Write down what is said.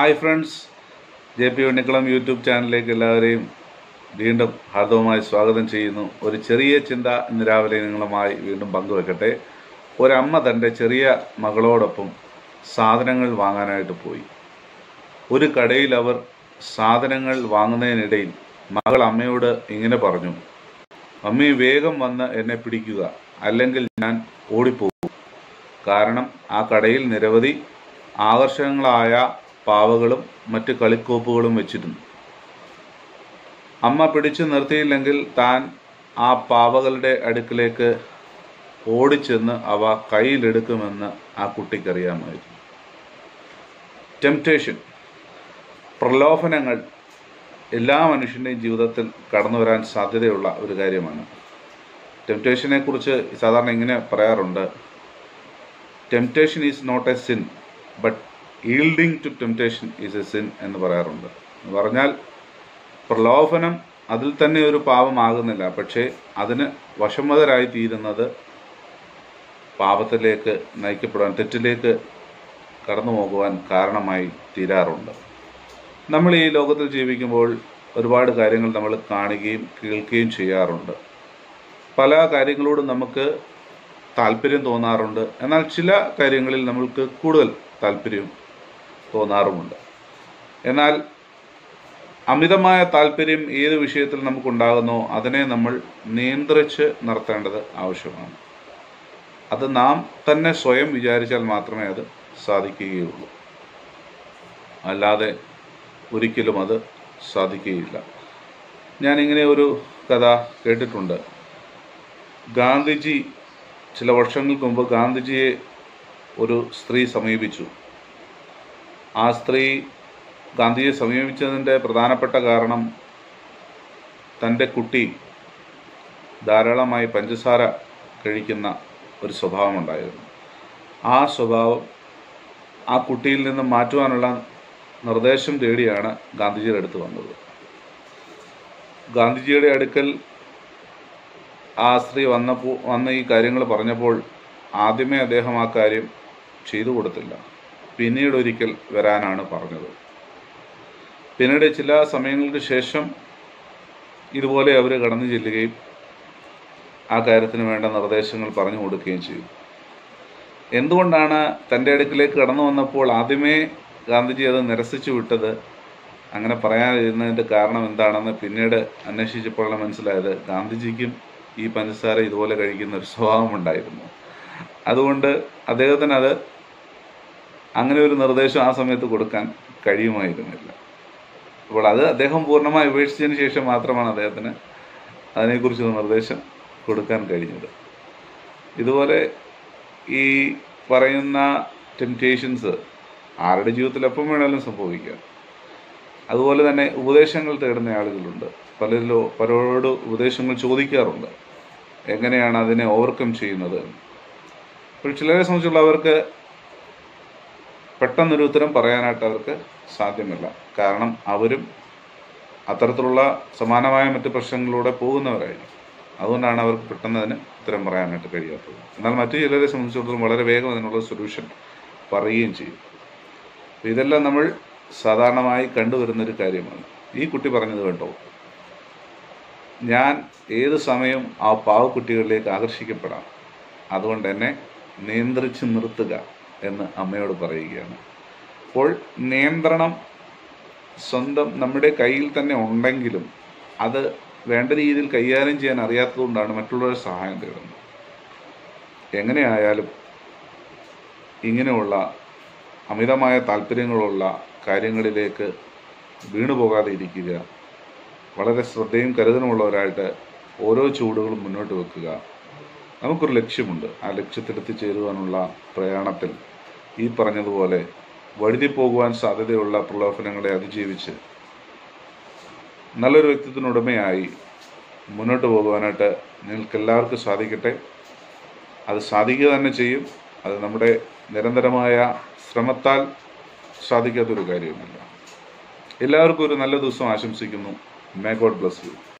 hi friends J P Unnikkulam YouTube ചാനലിലേക്ക് എല്ലാവരെയും വീണ്ടും ഹാർദവമായി സ്വാഗതം ചെയ്യുന്നു ഒരു ചെറിയ ചിന്ത ഇന്ന് രാവിലെ നിങ്ങളുമായി വീണ്ടും പങ്കുവെക്കട്ടെ ഒരമ്മ തൻ്റെ ചെറിയ മകളോടൊപ്പം സാധനങ്ങൾ വാങ്ങാനായിട്ട് പോയി ഒരു കടയിൽ അവർ സാധനങ്ങൾ വാങ്ങുന്നതിനിടയിൽ മകൾ അമ്മയോട് ഇങ്ങനെ പറഞ്ഞു അമ്മി വേഗം വന്ന് എന്നെ പിടിക്കുക അല്ലെങ്കിൽ ഞാൻ ഓടിപ്പോകും കാരണം ആ കടയിൽ നിരവധി ആകർഷകങ്ങളായ പാവകളും മറ്റ് കളിക്കോപ്പുകളും വെച്ചിരുന്നു അമ്മ പിടിച്ചു നിർത്തിയില്ലെങ്കിൽ താൻ ആ പാവകളുടെ അടുക്കിലേക്ക് ഓടിച്ചെന്ന് അവ കയ്യിലെടുക്കുമെന്ന് ആ കുട്ടിക്കറിയാമായിരുന്നു ടെംപ്റ്റേഷൻ പ്രലോഭനങ്ങൾ എല്ലാ മനുഷ്യൻ്റെയും ജീവിതത്തിൽ കടന്നു വരാൻ സാധ്യതയുള്ള ഒരു കാര്യമാണ് ടെംപ്റ്റേഷനെ കുറിച്ച് സാധാരണ ഇങ്ങനെ പറയാറുണ്ട് temptation is not a sin but yielding to temptation is a sin എന്ന് പറയാറുണ്ട് എന്ന് പറഞ്ഞാൽ പ്രലോഭനം അതിൽ തന്നെ ഒരു പാപമാകുന്നില്ല പക്ഷേ അതിന് വശംവതരായി തീരുന്നത് പാപത്തിലേക്ക് നയിക്കപ്പെടാൻ തെറ്റിലേക്ക് കടന്നു പോകുവാൻ കാരണമായി തീരാറുണ്ട് നമ്മൾ ഈ ലോകത്തിൽ ജീവിക്കുമ്പോൾ ഒരുപാട് കാര്യങ്ങൾ നമ്മൾ കാണുകയും കേൾക്കുകയും ചെയ്യാറുണ്ട് പല കാര്യങ്ങളോടും നമുക്ക് താല്പര്യം തോന്നാറുണ്ട് എന്നാൽ ചില കാര്യങ്ങളിൽ നമ്മൾക്ക് കൂടുതൽ താല്പര്യം തോന്നാറുമുണ്ട് എന്നാൽ അമിതമായ താല്പര്യം ഏത് വിഷയത്തിൽ നമുക്കുണ്ടാകുന്നോ അതിനെ നമ്മൾ നിയന്ത്രിച്ച് നിർത്തേണ്ടത് ആവശ്യമാണ് അത് നാം തന്നെ സ്വയം വിചാരിച്ചാൽ മാത്രമേ അത് സാധിക്കുകയുള്ളൂ അല്ലാതെ ഒരിക്കലും അത് സാധിക്കുകയില്ല ഞാനിങ്ങനെ ഒരു കഥ കേട്ടിട്ടുണ്ട് ഗാന്ധിജി ചില വർഷങ്ങൾക്ക് മുമ്പ് ഗാന്ധിജിയെ ഒരു സ്ത്രീ സമീപിച്ചു ആ സ്ത്രീ ഗാന്ധിജിയെ സമീപിച്ചതിൻ്റെ പ്രധാനപ്പെട്ട കാരണം തൻ്റെ കുട്ടി ധാരാളമായി പഞ്ചസാര കഴിക്കുന്ന ഒരു സ്വഭാവമുണ്ടായിരുന്നു ആ സ്വഭാവം ആ കുട്ടിയിൽ നിന്ന് മാറ്റുവാനുള്ള നിർദ്ദേശം തേടിയാണ് ഗാന്ധിജിയുടെ അടുത്ത് വന്നത് ഗാന്ധിജിയുടെ അടുക്കൽ ആ സ്ത്രീ വന്നപ്പോൾ വന്ന ഈ കാര്യങ്ങൾ പറഞ്ഞപ്പോൾ ആദ്യമേ അദ്ദേഹം ആ കാര്യം ചെയ്തു കൊടുത്തില്ല പിന്നീട് ഒരിക്കൽ വരാനാണ് പറഞ്ഞത് പിന്നീട് ചില സമയങ്ങൾക്ക് ശേഷം ഇതുപോലെ അവർ കടന്നു ചെല്ലുകയും ആ കാര്യത്തിന് വേണ്ട നിർദ്ദേശങ്ങൾ പറഞ്ഞു കൊടുക്കുകയും ചെയ്തു എന്തുകൊണ്ടാണ് തൻ്റെ അടുക്കിലേക്ക് കടന്നു വന്നപ്പോൾ ആദ്യമേ ഗാന്ധിജി അത് നിരസിച്ചു വിട്ടത് അങ്ങനെ പറയാതിരുന്നതിൻ്റെ കാരണം എന്താണെന്ന് പിന്നീട് അന്വേഷിച്ചപ്പോഴാണ് മനസ്സിലായത് ഗാന്ധിജിക്കും ഈ പഞ്ചസാര ഇതുപോലെ കഴിക്കുന്ന ഒരു സ്വഭാവം ഉണ്ടായിരുന്നു അതുകൊണ്ട് അദ്ദേഹത്തിന് അത് അങ്ങനെ ഒരു നിർദ്ദേശം ആ സമയത്ത് കൊടുക്കാൻ കഴിയുമായിരുന്നില്ല അപ്പോൾ അത് അദ്ദേഹം പൂർണ്ണമായി ഉപേക്ഷിച്ചതിന് ശേഷം മാത്രമാണ് അദ്ദേഹത്തിന് അതിനെക്കുറിച്ച് നിർദ്ദേശം കൊടുക്കാൻ കഴിഞ്ഞത് ഇതുപോലെ ഈ പറയുന്ന ടെംപ്റ്റേഷൻസ് ആരുടെ ജീവിതത്തിൽ എപ്പം വേണമെങ്കിലും സംഭവിക്കാം അതുപോലെ തന്നെ ഉപദേശങ്ങൾ തേടുന്ന ആളുകളുണ്ട് പലരിലോ പലരോട് ഉപദേശങ്ങൾ ചോദിക്കാറുണ്ട് എങ്ങനെയാണ് അതിനെ ഓവർകം ചെയ്യുന്നത് അപ്പോൾ ചിലരെ സംബന്ധിച്ചുള്ള അവർക്ക് പെട്ടെന്നൊരു ഉത്തരം പറയാനായിട്ട് അവർക്ക് സാധ്യമല്ല കാരണം അവരും അത്തരത്തിലുള്ള സമാനമായ മറ്റ് പ്രശ്നങ്ങളിലൂടെ പോകുന്നവരായിരിക്കും അതുകൊണ്ടാണ് അവർക്ക് പെട്ടെന്ന് അതിന് ഉത്തരം പറയാനായിട്ട് കഴിയാത്തത് എന്നാൽ മറ്റു ചിലരെ സംബന്ധിച്ചിടത്തോളം വളരെ വേഗം അതിനുള്ള സൊല്യൂഷൻ പറയുകയും ചെയ്യും അപ്പോൾ ഇതെല്ലാം നമ്മൾ സാധാരണമായി കണ്ടുവരുന്നൊരു കാര്യമാണ് ഈ കുട്ടി പറഞ്ഞത് കേട്ടോ ഞാൻ ഏത് സമയവും ആ പാവക്കുട്ടികളിലേക്ക് ആകർഷിക്കപ്പെടാം അതുകൊണ്ട് എന്നെ നിയന്ത്രിച്ച് നിർത്തുക എന്ന് അമ്മയോട് പറയുകയാണ് അപ്പോൾ നിയന്ത്രണം സ്വന്തം നമ്മുടെ കയ്യിൽ തന്നെ ഉണ്ടെങ്കിലും അത് വേണ്ട രീതിയിൽ കൈകാര്യം ചെയ്യാൻ അറിയാത്തതുകൊണ്ടാണ് മറ്റുള്ളവരുടെ സഹായം തേടുന്നത് എങ്ങനെയായാലും ഇങ്ങനെയുള്ള അമിതമായ താല്പര്യങ്ങളുള്ള കാര്യങ്ങളിലേക്ക് വീണു പോകാതെ ഇരിക്കുക വളരെ ശ്രദ്ധയും കരുതലുമുള്ളവരായിട്ട് ഓരോ ചൂടുകളും മുന്നോട്ട് വെക്കുക നമുക്കൊരു ലക്ഷ്യമുണ്ട് ആ ലക്ഷ്യത്തിലെത്തിച്ചേരുവാനുള്ള പ്രയാണത്തിൽ ഈ പറഞ്ഞതുപോലെ വഴുതി പോകുവാൻ സാധ്യതയുള്ള പ്രലോഭനങ്ങളെ അതിജീവിച്ച് നല്ലൊരു വ്യക്തിത്വത്തിനുടമയായി മുന്നോട്ട് പോകുവാനായിട്ട് നിങ്ങൾക്ക് എല്ലാവർക്കും സാധിക്കട്ടെ അത് സാധിക്കുക തന്നെ ചെയ്യും അത് നമ്മുടെ നിരന്തരമായ ശ്രമത്താൽ സാധിക്കാത്തൊരു കാര്യവുമല്ല എല്ലാവർക്കും ഒരു നല്ല ദിവസം ആശംസിക്കുന്നു മേ ഗോഡ് ബ്ലസ് യു